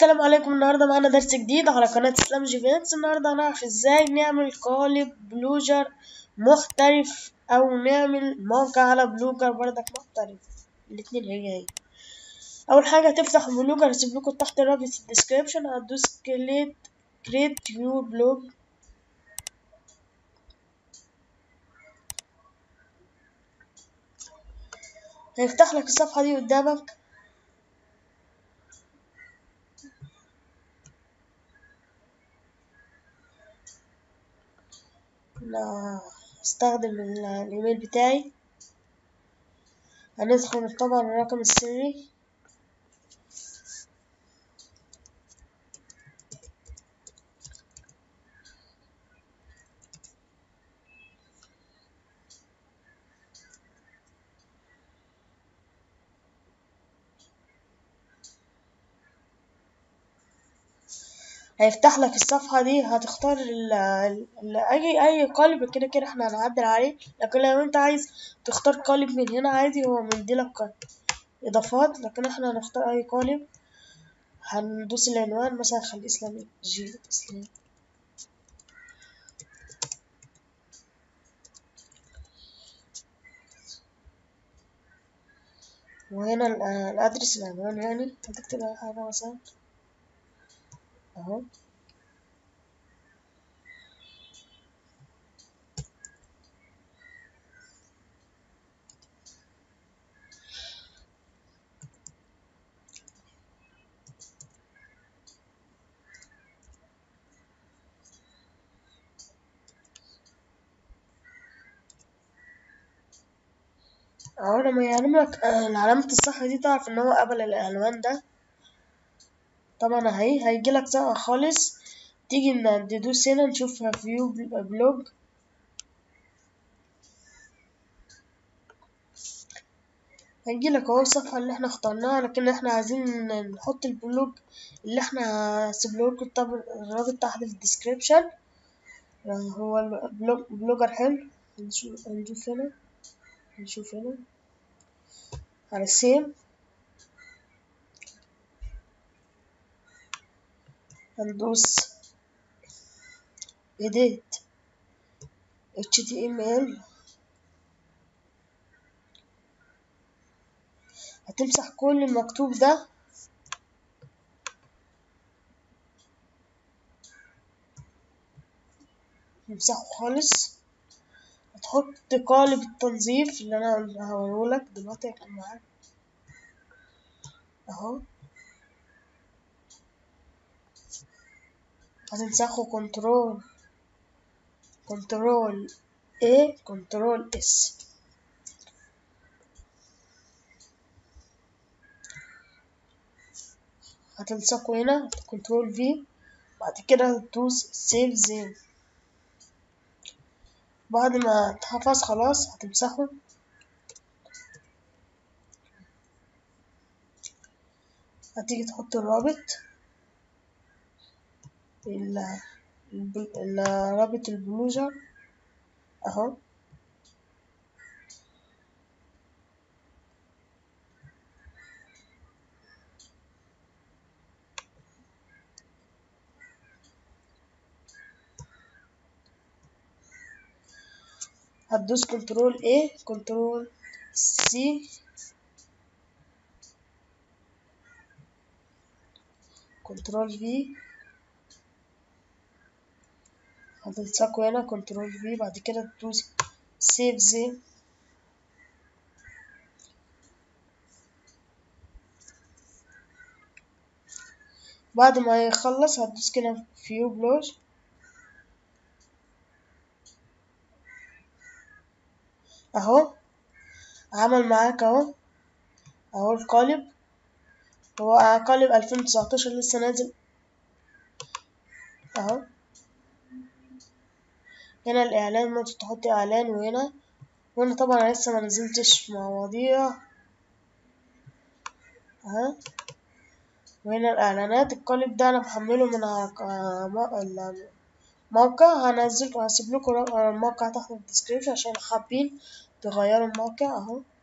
السلام عليكم النهارده معانا درس جديد على قناة اسلام جيفينكس النهارده هنعرف ازاي نعمل قالب بلوجر محترف او نعمل موقع على بلوجر بردك محترف الاتنين هي هي اول حاجة تفتح بلوجر هسيب لكم تحت الرابط في الديسكريبشن هتدوس كريت كريت يور بلوج هيفتح لك الصفحة دي قدامك لا استخدم ال- الايميل بتاعي هندخل طبعا الرقم السري هيفتح لك الصفحة دي هتختار ال ال أي أي قالب كده كده احنا هنعدل عليه لكن لو انت عايز تختار قالب من هنا عادي هو مديلك إضافات لكن احنا هنختار أي قالب هندوس العنوان مثلا خلي إسلامي جي إسلام وهنا ال- الأدرس العنوان يعني هتكتب أي حاجة مثلا أهو اهو لما يعلم لك علامة الصح دي تعرف ان هو قبل العنوان ده طبعا اهي هيجي لك ساعة خالص تيجي ندوس هنا نشوف فيو بلوج هيجي لك اهو الصفحة اللي احنا اخترناها لكن احنا عايزين نحط البلوج اللي احنا سيبله لكم طب الرابط تحت في الديسكريبشن هو البلوج بلوجر حلو هنشوف هنشوف هنا نشوف هنا على السيم هندوس edit html هتمسح كل المكتوب ده تمسحه خالص هتحط قالب التنظيف اللي انا هوريهولك دلوقتي هيكون معاك اهو هتمسحه كنترول كنترول A كنترول S هتلصقه هنا كنترول V بعد كده هتدوس سيف زين بعد ما اتحفظ خلاص هتمسحه هتيجي تحط الرابط ال- الب- ال- رابط البلوجر اهو هتدوس كنترول A كنترول C كنترول في هتلصقه هنا كنترول في بعد كده تدوس سيف زي بعد ما يخلص هتدوس كده فيو بلوج اهو عمل معاك اهو اهو القالب هو قالب ألفين تسعتاشر لسه نازل اهو هنا الاعلان ممكن تحط اعلان وهنا وهنا طبعا أنا لسه ما نزلتش مواضيع اهو وهنا الاعلانات القالب ده انا محمله من على الموقع هنزل هسيب لكم الموقع تحت في الديسكريبشن عشان حابين تغيروا الموقع اهو